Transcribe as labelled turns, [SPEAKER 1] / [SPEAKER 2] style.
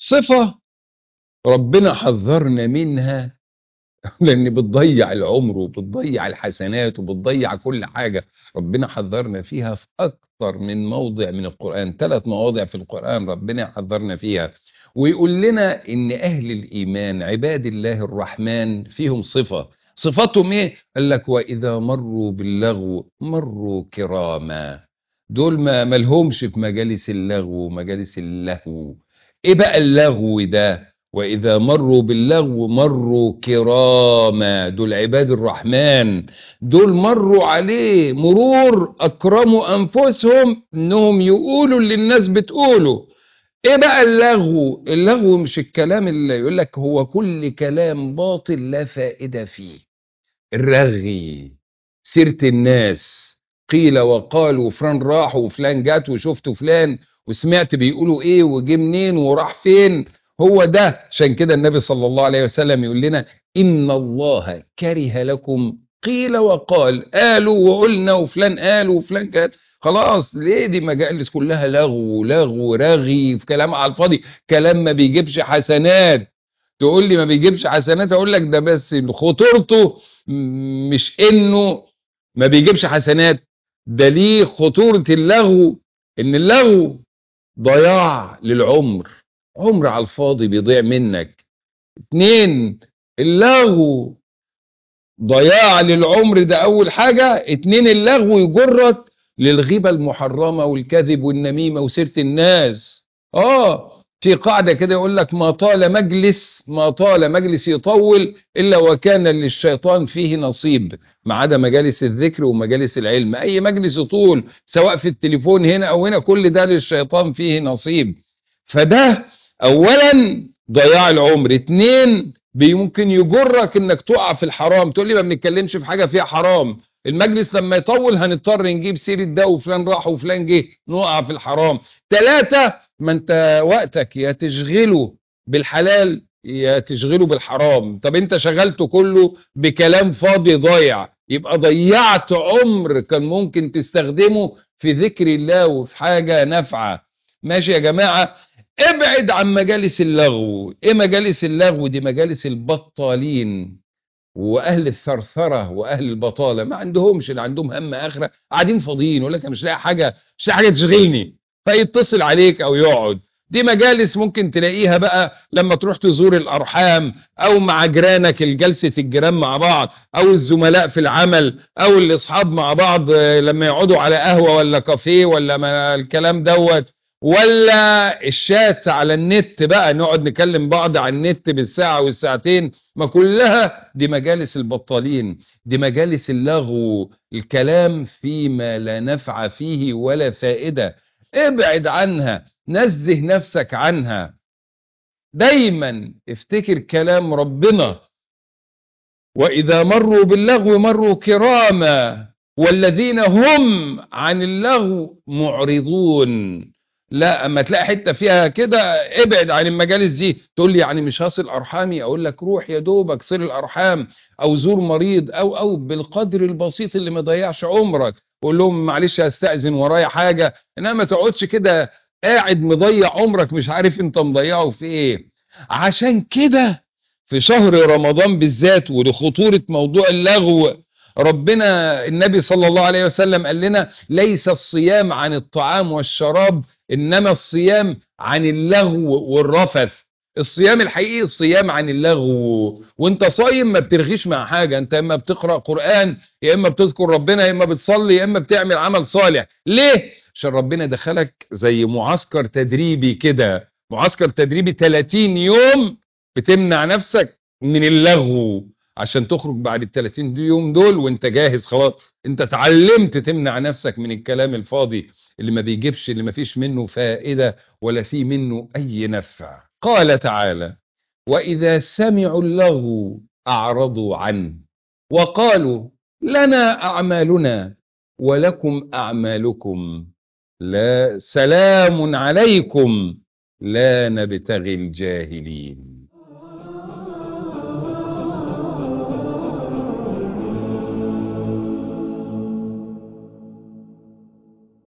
[SPEAKER 1] صفة ربنا حذرنا منها لان بتضيع العمر وبتضيع الحسنات وبتضيع كل حاجة ربنا حذرنا فيها في اكتر من موضع من القرآن ثلاث مواضع في القرآن ربنا حذرنا فيها ويقول لنا ان اهل الايمان عباد الله الرحمن فيهم صفة صفاتهم ايه قال لك واذا مروا باللغو مروا كراما دول ما ملهمش في مجالس اللغو ومجالس اللهو ايه بقى اللغو ده واذا مروا باللغو مروا كراما دول عباد الرحمن دول مروا عليه مرور اكرموا انفسهم انهم يقولوا اللي الناس بتقوله ايه بقى اللغو اللغو مش الكلام اللي يقول لك هو كل كلام باطل لا فائدة فيه الرغي سيرة الناس قيل وقال وفلان راح وفلان جات وشفت فلان وسمعت بيقولوا ايه وجه منين وراح فين هو ده عشان كده النبي صلى الله عليه وسلم يقول لنا ان الله كره لكم قيل وقال قالوا وقلنا وفلان قال وفلان قال خلاص ليه دي مجالس كلها لغو لغو رغي في كلام على الفاضي كلام ما بيجيبش حسنات تقول لي ما بيجيبش حسنات اقول لك ده بس خطورته مش انه ما بيجيبش حسنات ده ليه خطورة اللغو ان اللغو ضياع للعمر عمر على الفاضي بيضيع منك اتنين اللغو ضياع للعمر ده اول حاجة اتنين اللغو يجرك للغيبة المحرمة والكذب والنميمة وسيرة الناس اه في قاعدة كده يقول لك ما طال مجلس ما طال مجلس يطول إلا وكان للشيطان فيه نصيب ما عدا مجالس الذكر ومجالس العلم أي مجلس يطول سواء في التليفون هنا أو هنا كل ده للشيطان فيه نصيب فده أولا ضياع العمر اتنين ممكن يجرك انك تقع في الحرام تقول لي ما بنتكلمش في حاجة فيها حرام المجلس لما يطول هنضطر نجيب سيرة ده وفلان راح وفلان جه نقع في الحرام ثلاثة ما انت وقتك يا تشغله بالحلال يا تشغله بالحرام طب انت شغلته كله بكلام فاضي ضايع يبقى ضيعت عمر كان ممكن تستخدمه في ذكر الله وفي حاجة نافعة ماشي يا جماعة ابعد عن مجالس اللغو ايه مجالس اللغو دي مجالس البطالين واهل الثرثره واهل البطاله ما عندهمش اللي عندهم هم اخره قاعدين فاضيين يقول لك مش لاقي حاجه مش لاقي حاجه تشغلني فيتصل عليك او يقعد دي مجالس ممكن تلاقيها بقى لما تروح تزور الارحام او مع جيرانك الجلسه الجيران مع بعض او الزملاء في العمل او الاصحاب مع بعض لما يقعدوا على قهوه ولا كافيه ولا ما الكلام دوت ولا الشات على النت بقى نقعد نكلم بعض على النت بالساعة والساعتين ما كلها دي مجالس البطالين دي مجالس اللغو الكلام فيما لا نفع فيه ولا فائدة ابعد عنها نزه نفسك عنها دايما افتكر كلام ربنا وإذا مروا باللغو مروا كراما والذين هم عن اللغو معرضون لا اما تلاقي حته فيها كده ابعد عن المجالس دي تقول لي يعني مش هصل ارحامي اقول لك روح يا دوبك صل الارحام او زور مريض او او بالقدر البسيط اللي ما يضيعش عمرك قول لهم معلش هستاذن ورايا حاجه انما ما تقعدش كده قاعد مضيع عمرك مش عارف انت مضيعه في ايه عشان كده في شهر رمضان بالذات ولخطوره موضوع اللغو ربنا النبي صلى الله عليه وسلم قال لنا ليس الصيام عن الطعام والشراب انما الصيام عن اللغو والرفث الصيام الحقيقي الصيام عن اللغو وانت صايم ما بترغيش مع حاجة انت اما بتقرأ قرآن يا اما بتذكر ربنا يا اما بتصلي يا اما بتعمل عمل صالح ليه عشان ربنا دخلك زي معسكر تدريبي كده معسكر تدريبي 30 يوم بتمنع نفسك من اللغو عشان تخرج بعد ال 30 يوم دول وانت جاهز خلاص انت اتعلمت تمنع نفسك من الكلام الفاضي اللي ما بيجيبش اللي ما فيش منه فائدة ولا فيه منه أي نفع قال تعالى وإذا سمعوا اللغو أعرضوا عنه وقالوا لنا أعمالنا ولكم أعمالكم لا سلام عليكم لا نبتغي الجاهلين